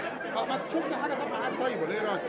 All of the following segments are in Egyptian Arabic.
فما تشوف لي حاجه طب معاك طيب ولا ايه رايك؟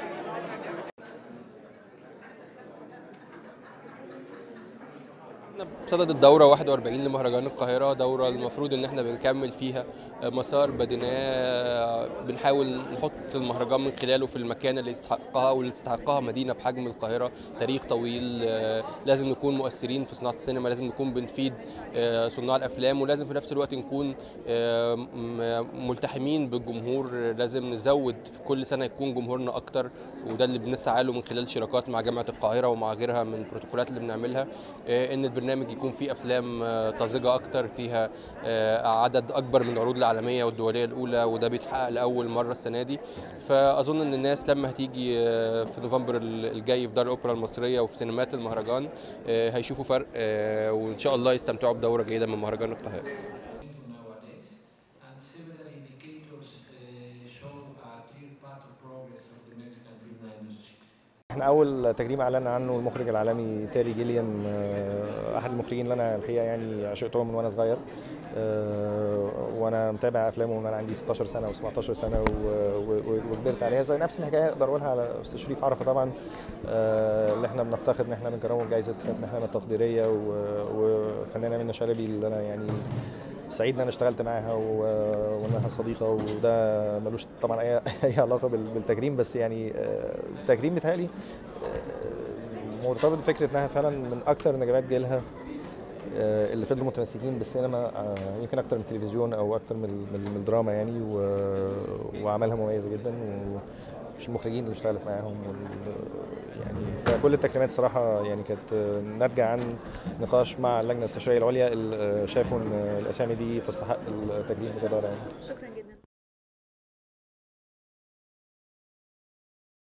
احنا بصدد الدورة 41 لمهرجان القاهرة دورة المفروض ان احنا بنكمل فيها مسار بديناه بنحاول نحط المهرجان من خلاله في المكان اللي يستحقها واللي تستحقها مدينة بحجم القاهرة تاريخ طويل آه، لازم نكون مؤثرين في صناعة السينما لازم نكون بنفيد آه، صناع الافلام ولازم في نفس الوقت نكون آه، م- ملتحمين بالجمهور لازم نزود في كل سنة يكون جمهورنا اكتر وده اللي بنسعى له من خلال شراكات مع جامعة القاهرة ومع غيرها من البروتوكولات اللي بنعملها آه، ان البرنامج يكون فيه افلام آه، طازجه اكتر فيها آه، عدد اكبر من العروض العالميه والدوليه الاولى وده بيتحقق لاول مره السنه دي فاظن ان الناس لما هتيجي آه، في نوفمبر الجاي في دار الاوبرا المصريه وفي سينمات المهرجان آه، هيشوفوا فرق آه، وان شاء الله يستمتعوا بدوره جيده من مهرجان القاهره nowadays, and several indicators uh, show a clear path of progress of the Mexican film industry. احنا اول تكريم اعلنا عنه المخرج العالمي تيري جيليان آه، احد المخرجين اللي انا الحقيقه يعني عشقتهم من وانا صغير آه، وانا متابع افلامه من وانا عندي 16 سنه و 17 سنه و- و- وكبرت عليها زي نفس الحكايه اقدر اقولها على استاذ شريف عرفه طبعا آه، اللي احنا بنفتخر ان احنا بنكرمه بجائزه فاتن حمامه التقديريه و- وفنانه منى شلبي اللي انا يعني سعيد ان انا اشتغلت معاها و- وانها صديقه وده ملوش طبعا اي اي علاقه بال- بالتكريم بس يعني آه، التكريم بيتهيألي آه، مرتبط بفكره انها فعلا من اكثر نجمات جيلها آه، اللي فضلوا متمسكين بالسينما آه، يمكن اكتر من التلفزيون او اكتر من من من الدراما يعني و- واعمالها مميزه جدا ومش المخرجين اللي اشتغلت معاهم وال- يعني فكل التكريمات صراحه يعني كانت آه، ناتجه عن نقاش مع اللجنه الاستشاريه العليا اللي آه، شافوا ان الاسامي دي تستحق التكريم بجداره يعني شكرا جدا